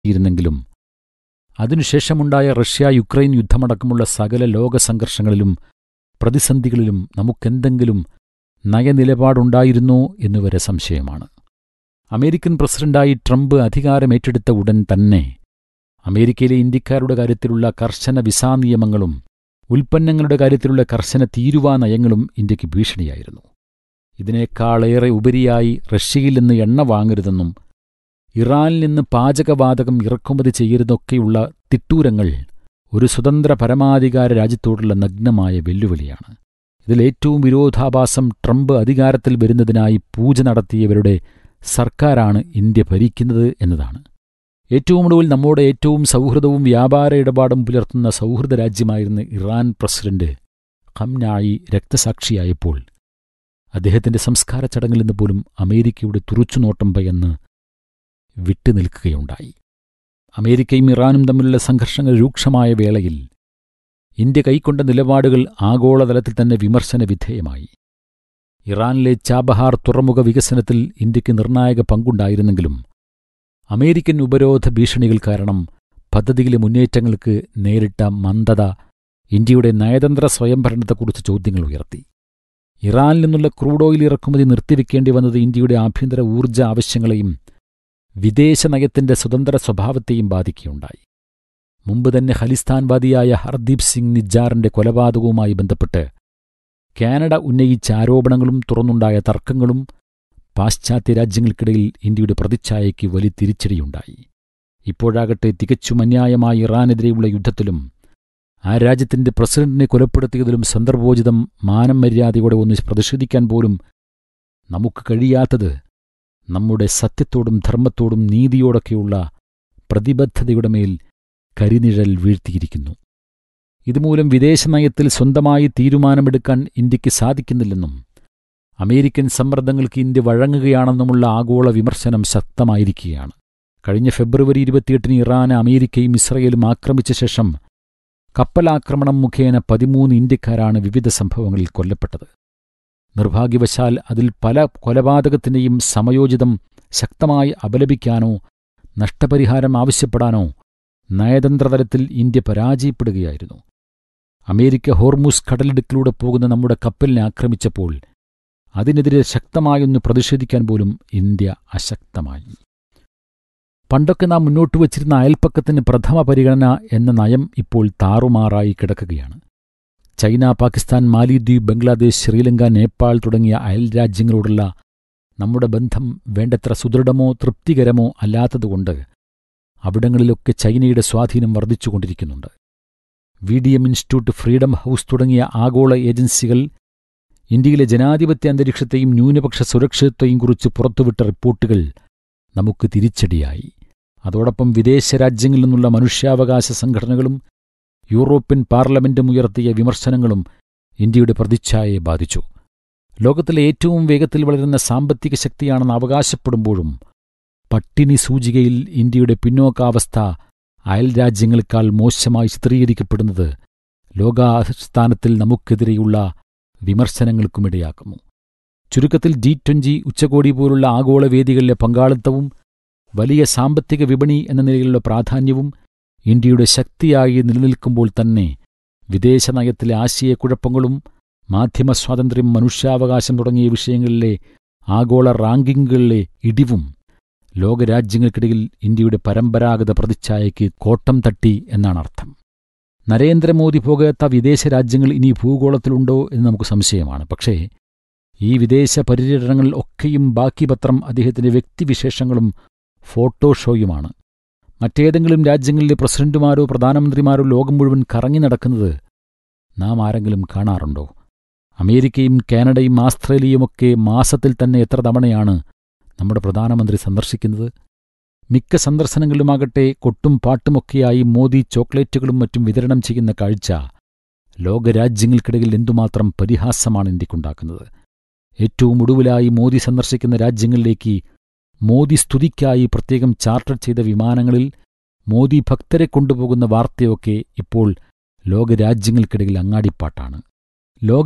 ഇരുന്നെങ്കിലും അതിനുശേഷമുണ്ടായ Russia Ukraine യുദ്ധമടക്കമുള്ള സകല ലോക സംഘർഷങ്ങളിലും പ്രതിസന്ധികളിലും നമുക്കെന്തെങ്കിലും നയനിലപാടുണ്ടായിരുന്നോ എന്നുവരെ സംശയമാണ് അമേരിക്കൻ പ്രസിഡന്റായി ട്രംപ് അധികാരമേറ്റെടുത്ത ഉടൻ തന്നെ അമേരിക്കയിലെ ഇന്ത്യക്കാരുടെ കാര്യത്തിലുള്ള കർശന വിസാ നിയമങ്ങളും ഉൽപ്പന്നങ്ങളുടെ കാര്യത്തിലുള്ള കർശന തീരുവാ നയങ്ങളും ഇന്ത്യക്ക് ഭീഷണിയായിരുന്നു ഇതിനേക്കാളേറെ ഉപരിയായി റഷ്യയിൽ നിന്ന് എണ്ണ വാങ്ങരുതെന്നും ഇറാനിൽ നിന്ന് പാചകവാതകം ഇറക്കുമതി ചെയ്യരുതൊക്കെയുള്ള തിട്ടൂരങ്ങൾ ഒരു സ്വതന്ത്ര പരമാധികാര രാജ്യത്തോടുള്ള നഗ്നമായ വെല്ലുവിളിയാണ് ഇതിലേറ്റവും വിരോധാഭാസം ട്രംപ് അധികാരത്തിൽ വരുന്നതിനായി പൂജ നടത്തിയവരുടെ സർക്കാരാണ് ഇന്ത്യ ഭരിക്കുന്നത് എന്നതാണ് ഏറ്റവും ഒടുവിൽ നമ്മുടെ ഏറ്റവും സൗഹൃദവും വ്യാപാര ഇടപാടും പുലർത്തുന്ന സൗഹൃദ രാജ്യമായിരുന്ന ഇറാൻ പ്രസിഡന്റ് ഖംനായി രക്തസാക്ഷിയായപ്പോൾ അദ്ദേഹത്തിന്റെ സംസ്കാര ചടങ്ങിൽ നിന്ന് പോലും അമേരിക്കയുടെ തുറച്ചുനോട്ടം ഭയന്ന് വിട്ടുനിൽക്കുകയുണ്ടായി അമേരിക്കയും ഇറാനും തമ്മിലുള്ള സംഘർഷങ്ങൾ രൂക്ഷമായ വേളയിൽ ഇന്ത്യ കൈക്കൊണ്ട നിലപാടുകൾ ആഗോളതലത്തിൽ തന്നെ വിമർശന വിധേയമായി ഇറാനിലെ ചാബഹാർ തുറമുഖ വികസനത്തിൽ ഇന്ത്യക്ക് നിർണായക പങ്കുണ്ടായിരുന്നെങ്കിലും അമേരിക്കൻ ഉപരോധ ഭീഷണികൾ കാരണം പദ്ധതിയിലെ മുന്നേറ്റങ്ങൾക്ക് നേരിട്ട മന്ദത ഇന്ത്യയുടെ നയതന്ത്ര സ്വയംഭരണത്തെക്കുറിച്ച് ചോദ്യങ്ങൾ ഉയർത്തി ഇറാനിൽ നിന്നുള്ള ക്രൂഡ് ഓയിൽ ഇറക്കുമതി നിർത്തിവെക്കേണ്ടി വന്നത് ഇന്ത്യയുടെ ആഭ്യന്തര ഊർജ്ജ ആവശ്യങ്ങളെയും വിദേശ നയത്തിന്റെ സ്വതന്ത്ര സ്വഭാവത്തെയും ബാധിക്കുകയുണ്ടായി മുമ്പ് തന്നെ ഖലിസ്ഥാൻവാദിയായ ഹർദീപ് സിംഗ് നിജ്ജാറിന്റെ കൊലപാതകവുമായി ബന്ധപ്പെട്ട് കാനഡ ഉന്നയിച്ച ആരോപണങ്ങളും തുറന്നുണ്ടായ തർക്കങ്ങളും പാശ്ചാത്യ രാജ്യങ്ങൾക്കിടയിൽ ഇന്ത്യയുടെ പ്രതിച്ഛായയ്ക്ക് വലിയ തിരിച്ചടിയുണ്ടായി ഇപ്പോഴാകട്ടെ തികച്ചും അന്യായമായ ഇറാനെതിരെയുള്ള യുദ്ധത്തിലും ആ രാജ്യത്തിന്റെ പ്രസിഡന്റിനെ കൊലപ്പെടുത്തിയതിലും സന്ദർഭോചിതം മാനം മര്യാദയോടെ ഒന്ന് പ്രതിഷേധിക്കാൻ പോലും നമുക്ക് കഴിയാത്തത് നമ്മുടെ സത്യത്തോടും ധർമ്മത്തോടും നീതിയോടൊക്കെയുള്ള പ്രതിബദ്ധതയുടെ മേൽ കരിനിഴൽ വീഴ്ത്തിയിരിക്കുന്നു ഇതുമൂലം വിദേശനയത്തിൽ സ്വന്തമായി തീരുമാനമെടുക്കാൻ ഇന്ത്യക്ക് സാധിക്കുന്നില്ലെന്നും അമേരിക്കൻ സമ്മർദ്ദങ്ങൾക്ക് ഇന്ത്യ വഴങ്ങുകയാണെന്നുമുള്ള ആഗോള വിമർശനം ശക്തമായിരിക്കുകയാണ് കഴിഞ്ഞ ഫെബ്രുവരി ഇരുപത്തിയെട്ടിന് ഇറാൻ അമേരിക്കയും ഇസ്രയേലും ആക്രമിച്ച ശേഷം കപ്പലാക്രമണം മുഖേന പതിമൂന്ന് ഇന്ത്യക്കാരാണ് വിവിധ സംഭവങ്ങളിൽ കൊല്ലപ്പെട്ടത് നിർഭാഗ്യവശാൽ അതിൽ പല കൊലപാതകത്തിനെയും സമയോചിതം ശക്തമായി അപലപിക്കാനോ നഷ്ടപരിഹാരം ആവശ്യപ്പെടാനോ നയതന്ത്രതലത്തിൽ ഇന്ത്യ പരാജയപ്പെടുകയായിരുന്നു അമേരിക്ക ഹോർമുസ് കടലിടുക്കിലൂടെ പോകുന്ന നമ്മുടെ കപ്പലിനെ ആക്രമിച്ചപ്പോൾ അതിനെതിരെ ശക്തമായൊന്ന് പ്രതിഷേധിക്കാൻ പോലും ഇന്ത്യ അശക്തമായി പണ്ടൊക്കെ നാം മുന്നോട്ട് വച്ചിരുന്ന അയൽപ്പക്കത്തിന് പ്രഥമ പരിഗണന എന്ന നയം ഇപ്പോൾ താറുമാറായി കിടക്കുകയാണ് ചൈന പാകിസ്ഥാൻ മാലിദ്വീപ് ബംഗ്ലാദേശ് ശ്രീലങ്ക നേപ്പാൾ തുടങ്ങിയ അയൽ രാജ്യങ്ങളോടുള്ള നമ്മുടെ ബന്ധം വേണ്ടത്ര സുദൃഢമോ തൃപ്തികരമോ അല്ലാത്തതുകൊണ്ട് അവിടങ്ങളിലൊക്കെ ചൈനയുടെ സ്വാധീനം വർദ്ധിച്ചുകൊണ്ടിരിക്കുന്നുണ്ട് V D M institute freedom house തുടങ്ങിയ ആഗോള ഏജൻസികൾ ഇന്ത്യയിലെ ജനാധിപത്യ അന്തരീക്ഷത്തെയും ന്യൂനപക്ഷ സുരക്ഷിതത്വയും കുറിച്ച് പുറത്തുവിട്ട റിപ്പോർട്ടുകൾ നമുക്ക് തിരിച്ചടിയായി അതോടൊപ്പം വിദേശ രാജ്യങ്ങളിൽ നിന്നുള്ള മനുഷ്യാവകാശ സംഘടനകളും യൂറോപ്യൻ പാർലമെന്റും ഉയർത്തിയ വിമർശനങ്ങളും ഇന്ത്യയുടെ പ്രതിച്ഛായയെ ബാധിച്ചു ലോകത്തിലെ ഏറ്റവും വേഗത്തിൽ വളരുന്ന സാമ്പത്തിക ശക്തിയാണെന്ന് അവകാശപ്പെടുമ്പോഴും പട്ടിണി സൂചികയിൽ ഇന്ത്യയുടെ പിന്നോക്കാവസ്ഥ അയൽ രാജ്യങ്ങളെക്കാൾ മോശമായി ചിത്രീകരിക്കപ്പെടുന്നത് ലോകാസ്ഥാനത്തിൽ നമുക്കെതിരെയുള്ള വിമർശനങ്ങൾക്കുമിടയാക്കുന്നു ചുരുക്കത്തിൽ ജി ട്വന്റി ഉച്ചകോടി പോലുള്ള ആഗോള വേദികളിലെ പങ്കാളിത്തവും വലിയ സാമ്പത്തിക വിപണി എന്ന നിലയിലുള്ള പ്രാധാന്യവും ഇന്ത്യയുടെ ശക്തിയായി നിലനിൽക്കുമ്പോൾ തന്നെ വിദേശ നയത്തിലെ ആശയക്കുഴപ്പങ്ങളും മാധ്യമസ്വാതന്ത്ര്യം മനുഷ്യാവകാശം തുടങ്ങിയ വിഷയങ്ങളിലെ ആഗോള റാങ്കിങ്ങുകളിലെ ഇടിവും ലോകരാജ്യങ്ങൾക്കിടയിൽ ഇന്ത്യയുടെ പരമ്പരാഗത പ്രതിച്ഛായയ്ക്ക് കോട്ടം തട്ടി എന്നാണ് അർത്ഥം നരേന്ദ്രമോദി പോകാത്ത വിദേശ രാജ്യങ്ങൾ ഇനി ഭൂഗോളത്തിലുണ്ടോ എന്ന് നമുക്ക് സംശയമാണ് പക്ഷേ ഈ വിദേശ പര്യടനങ്ങൾ ഒക്കെയും ബാക്കി പത്രം അദ്ദേഹത്തിന്റെ വ്യക്തിവിശേഷങ്ങളും ഫോട്ടോഷോയുമാണ് മറ്റേതെങ്കിലും രാജ്യങ്ങളിലെ പ്രസിഡന്റുമാരോ പ്രധാനമന്ത്രിമാരോ ലോകം മുഴുവൻ കറങ്ങി നടക്കുന്നത് നാം ആരെങ്കിലും കാണാറുണ്ടോ അമേരിക്കയും കാനഡയും ആസ്ട്രേലിയയുമൊക്കെ മാസത്തിൽ തന്നെ എത്ര തവണയാണ് നമ്മുടെ പ്രധാനമന്ത്രി സന്ദർശിക്കുന്നത് മിക്ക സന്ദർശനങ്ങളിലുമാകട്ടെ കൊട്ടും പാട്ടുമൊക്കെയായി മോദി ചോക്ലേറ്റുകളും മറ്റും വിതരണം ചെയ്യുന്ന കാഴ്ച ലോകരാജ്യങ്ങൾക്കിടയിൽ എന്തുമാത്രം പരിഹാസമാണ് ഇന്ത്യക്കുണ്ടാക്കുന്നത് ഏറ്റവും ഒടുവിലായി മോദി സന്ദർശിക്കുന്ന രാജ്യങ്ങളിലേക്ക് മോദി സ്തുതിക്കായി പ്രത്യേകം ചാർട്ടർ ചെയ്ത വിമാനങ്ങളിൽ മോദി ഭക്തരെ കൊണ്ടുപോകുന്ന വാർത്തയൊക്കെ ഇപ്പോൾ ലോകരാജ്യങ്ങൾക്കിടയിൽ അങ്ങാടിപ്പാട്ടാണ്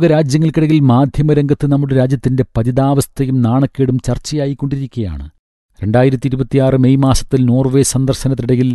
ലോകരാജ്യങ്ങൾക്കിടയിൽ മാധ്യമരംഗത്ത് നമ്മുടെ രാജ്യത്തിന്റെ പതിതാവസ്ഥയും നാണക്കേടും ചർച്ചയായിക്കൊണ്ടിരിക്കുകയാണ് രണ്ടായിരത്തി ഇരുപത്തിയാറ് മെയ് മാസത്തിൽ നോർവേ സന്ദർശനത്തിനിടയിൽ